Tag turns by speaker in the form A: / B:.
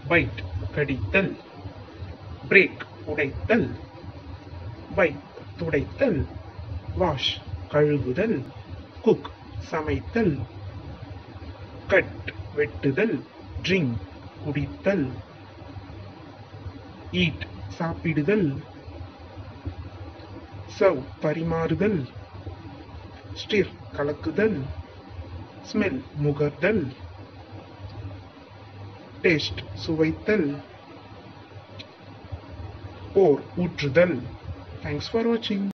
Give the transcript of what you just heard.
A: byte கடித்தல் break உடைத்தல் wipe துடைத்தல் வாஷ் கழுவுதல் குக் சமைத்தல் கட் வெட்டுதல் ட்ரிங்க் குடித்தல் ஈட் சாப்பிடுதல் சர்வ் பரிமாறுதல் ஸ்டிர் கலக்குதல் ஸ்மெல் முகர்தல் டேஸ்ட் சுவைத்தல் போர் ஊற்றுதல் தேங்க்ஸ் ஃபார் வாட்சிங்